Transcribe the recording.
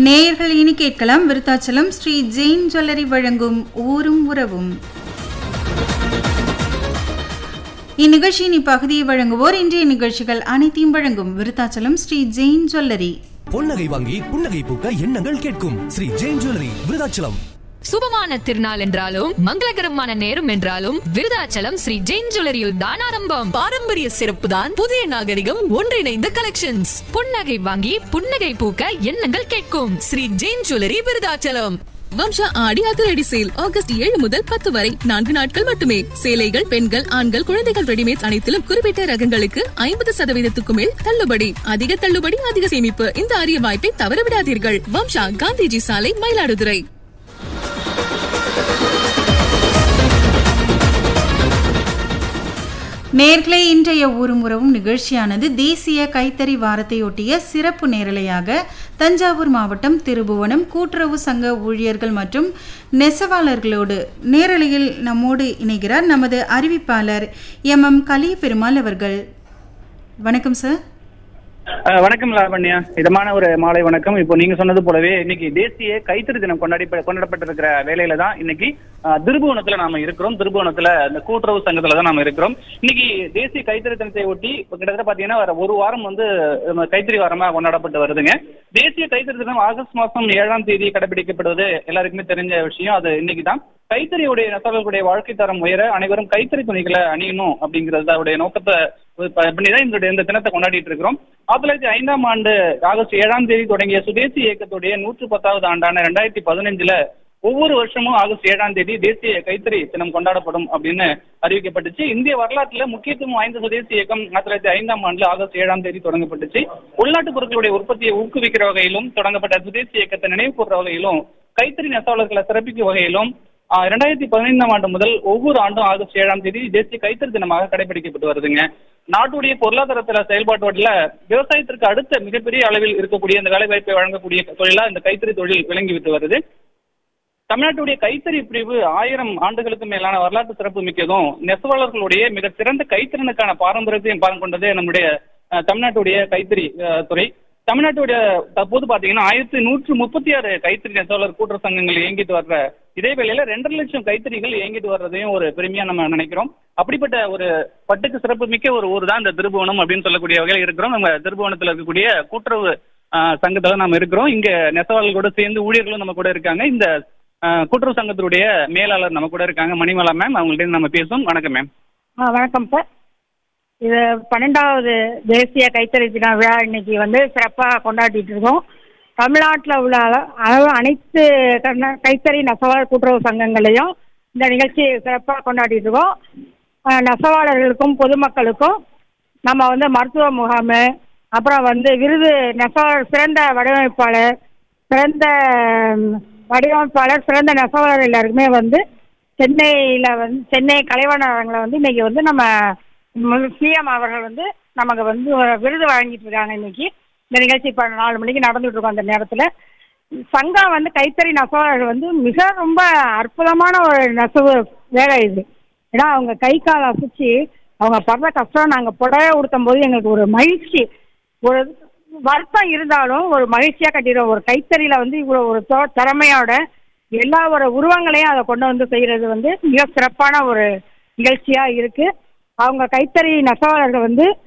நேயர்கள் இனி கேட்கலாம் விருத்தாச்சலம் ஸ்ரீ ஜெயின் ஜுவல்லரி வழங்கும் ஊரும் உறவும் இந்நிகழ்ச்சியின் இப்பகுதியை வழங்குவோர் இன்றைய நிகழ்ச்சிகள் அனைத்தையும் வழங்கும் விருத்தாச்சலம் ஸ்ரீ ஜெயின் ஜுவல்லரி பொன்னகை வாங்கி புன்னகை பூக்க எண்ணங்கள் கேட்கும் ஸ்ரீ ஜெயின் ஜுவல்லரி விருதாச்சலம் சுபமான திருநாள் என்றாலும் மங்களகரமான நேரம் என்றாலும் விருதாச்சலம் ஸ்ரீ ஜெயின் ஜுவல்லரியில் தான் ஆரம்பம் பாரம்பரிய சிறப்பு தான் புதிய நாகரிகம் ஒன்றிணைந்த கலெக்ஷன்ஸ் புன்னகை வாங்கி புன்னகை பூக்க எண்ணங்கள் கேட்கும் ஸ்ரீ ஜெயின் ஜுவல்லரி விருதாச்சலம் வம்சா ஆடி அதிரடி சேல் ஆகஸ்ட் ஏழு முதல் பத்து வரை நான்கு நாட்கள் மட்டுமே சேலைகள் பெண்கள் ஆண்கள் குழந்தைகள் ரெடிமேட் அனைத்திலும் குறிப்பிட்ட ரகங்களுக்கு ஐம்பது சதவீதத்துக்கு மேல் தள்ளுபடி அதிக தள்ளுபடி அதிக சேமிப்பு இந்த அரிய வாய்ப்பை தவறவிடாதீர்கள் வம்சா காந்திஜி சாலை மயிலாடுதுறை நேர்களே இன்றைய ஊரும் உறவும் நிகழ்ச்சியானது தேசிய கைத்தறி வாரத்தையொட்டிய சிறப்பு நேரலையாக தஞ்சாவூர் மாவட்டம் திருபுவனம் கூட்டுறவு சங்க ஊழியர்கள் மற்றும் நெசவாளர்களோடு நேரலையில் நம்மோடு இணைகிறார் நமது அறிவிப்பாளர் எம் எம் கலி பெருமாள் அவர்கள் வணக்கம் சார் அஹ் வணக்கம் லாவண்யா இதமான ஒரு மாலை வணக்கம் இப்போ நீங்க சொன்னது போலவே இன்னைக்கு தேசிய கைத்தறி தினம் கொண்டாடி கொண்டாடப்பட்டிருக்கிற வேலையில தான் இன்னைக்கு அஹ், திருபுவனத்துல நாம இருக்கிறோம் திருபுவனத்துல இந்த கூட்டுறவு சங்கத்துல தான் நாம இருக்கிறோம் இன்னைக்கு தேசிய கைத்தறி தினத்தை ஒட்டி இப்ப கிட்டத்தட்ட பாத்தீங்கன்னா வர ஒரு வாரம் வந்து நம்ம கைத்தறி வாரமா கொண்டாடப்பட்டு வருதுங்க தேசிய கைத்தறி தினம் ஆகஸ்ட் மாசம் ஏழாம் தேதி கடைபிடிக்கப்படுவது எல்லாருக்குமே தெரிஞ்ச விஷயம் அது இன்னைக்கு தான் கைத்தறியுடைய நெசவாளர்களுடைய வாழ்க்கை தரம் உயர அனைவரும் கைத்தறி துணிகளை அணியணும் அப்படிங்கிறது அவருடைய நோக்கத்தை பண்ணிதான் இந்த இந்த தினத்தை கொண்டாடிட்டு இருக்கிறோம் ஆயிரத்தி தொள்ளாயிரத்தி ஐந்தாம் ஆண்டு ஆகஸ்ட் ஏழாம் தேதி தொடங்கிய சுதேசி இயக்கத்துடைய நூற்று பத்தாவது ஆண்டான ரெண்டாயிரத்தி பதினஞ்சுல ஒவ்வொரு வருஷமும் ஆகஸ்ட் ஏழாம் தேதி தேசிய கைத்தறி தினம் கொண்டாடப்படும் அப்படின்னு அறிவிக்கப்பட்டுச்சு இந்திய வரலாற்றுல முக்கியத்துவம் வாய்ந்த சுதேசி இயக்கம் ஆயிரத்தி தொள்ளாயிரத்தி ஐந்தாம் ஆண்டுல ஆகஸ்ட் ஏழாம் தேதி தொடங்கப்பட்டுச்சு உள்நாட்டு பொருட்களுடைய உற்பத்தியை ஊக்குவிக்கிற வகையிலும் தொடங்கப்பட்ட சுதேசி இயக்கத்தை நினைவு கூறுற வகையிலும் கைத்தறி நெசவாளர்களை சிறப்பிக்கும் வகையிலும் ஆஹ் இரண்டாயிரத்தி பதினைந்தாம் ஆண்டு முதல் ஒவ்வொரு ஆண்டும் ஆகஸ்ட் ஏழாம் தேதி தேசிய கைத்தறி தினமாக கடைபிடிக்கப்பட்டு வருதுங்க நாட்டுடைய பொருளாதாரத்துல செயல்பாட்டுல விவசாயத்திற்கு அடுத்த மிகப்பெரிய அளவில் இருக்கக்கூடிய இந்த வேலைவாய்ப்பை வழங்கக்கூடிய தொழிலா இந்த கைத்தறி தொழில் விளங்கிவிட்டு வருது தமிழ்நாட்டுடைய கைத்தறி பிரிவு ஆயிரம் ஆண்டுகளுக்கு மேலான வரலாற்று சிறப்பு மிக்கதும் நெசவாளர்களுடைய மிக சிறந்த கைத்திறனுக்கான பாரம்பரியத்தையும் பாரம் கொண்டதே நம்முடைய அஹ், தமிழ்நாட்டுடைய கைத்தறி அஹ், துறை தமிழ்நாட்டுடைய தற்போது பாத்தீங்கன்னா ஆயிரத்தி நூற்று முப்பத்தி ஆறு கைத்தறி நெசவாளர் கூட்டுறவு சங்கங்கள் இயங்கிட்டு வர்ற இதே வேளையில ரெண்டரை லட்சம் கைத்தறிகள் இயங்கிட்டு வர்றதையும் ஒரு பெருமையா நம்ம நினைக்கிறோம் அப்படிப்பட்ட ஒரு பட்டுக்கு சிறப்பு மிக்க ஒரு ஊர் தான் இந்த திருபுவனம் அப்படின்னு சொல்லக்கூடிய வகையில் இருக்கிறோம் நம்ம திருபுவனத்துல இருக்கக்கூடிய கூட்டுறவு ஆஹ், சங்கத்துல நம்ம இருக்கிறோம் இங்க நெசவாளர்களோட சேர்ந்து ஊழியர்களும் நம்ம கூட இருக்காங்க இந்த ஆஹ், கூட்டுறவு சங்கத்தினுடைய மேலாளர் நம்ம கூட இருக்காங்க மணிமலா மேம் அவங்கள்ட்ட நம்ம பேசுவோம் வணக்கம் மேம் ஆ வணக்கம் சார் இது பன்னெண்டாவது தேசிய கைத்தறி தின விழா இன்னைக்கு வந்து சிறப்பாக கொண்டாடிட்டு இருக்கோம் தமிழ்நாட்டில் உள்ள அள- அளவு அனைத்து கண்ண- கைத்தறி நெசவாளர் கூட்டுறவு சங்கங்களையும் இந்த நிகழ்ச்சி சிறப்பாக கொண்டாடிட்டு இருக்கோம் ஆ, நெசவாளர்களுக்கும் பொதுமக்களுக்கும் நம்ம வந்து மருத்துவ முகாம் அப்புறம் வந்து விருது நெசவாளர் சிறந்த வடிவமைப்பாளர் சிறந்த ம், வடிவமைப்பாளர் சிறந்த நெசவாளர் எல்லாருக்குமே வந்து சென்னையில் வந்து சென்னை கலைவாணரங்களை வந்து இன்னைக்கு வந்து நம்ம சிஎம் அவர்கள் வந்து நமக்கு வந்து ஒரு விருது வழங்கிட்டு இருக்காங்க இன்னைக்கு இந்த நிகழ்ச்சி இப்போ நாலு மணிக்கு நடந்துட்டு இருக்கோம் அந்த நேரத்தில் சங்கம் வந்து கைத்தறி நெசவாளர்கள் வந்து மிக ரொம்ப அற்புதமான ஒரு நெசவு வேலை இது ஏன்னா அவங்க கை கால் அசைச்சு அவங்க படுற கஷ்டம் நாங்கள் புடவை உடுத்தும் போது எங்களுக்கு ஒரு மகிழ்ச்சி ஒரு வருத்தம் இருந்தாலும் ஒரு மகிழ்ச்சியாக கட்டிடுவோம் ஒரு கைத்தறியில் வந்து இவ்வளோ ஒரு தொ- திறமையோட எல்லா ஒரு உருவங்களையும் அதை கொண்டு வந்து செய்கிறது வந்து மிக சிறப்பான ஒரு நிகழ்ச்சியாக இருக்குது அவங்க கைத்தறி நெசவாளர்கள் வந்து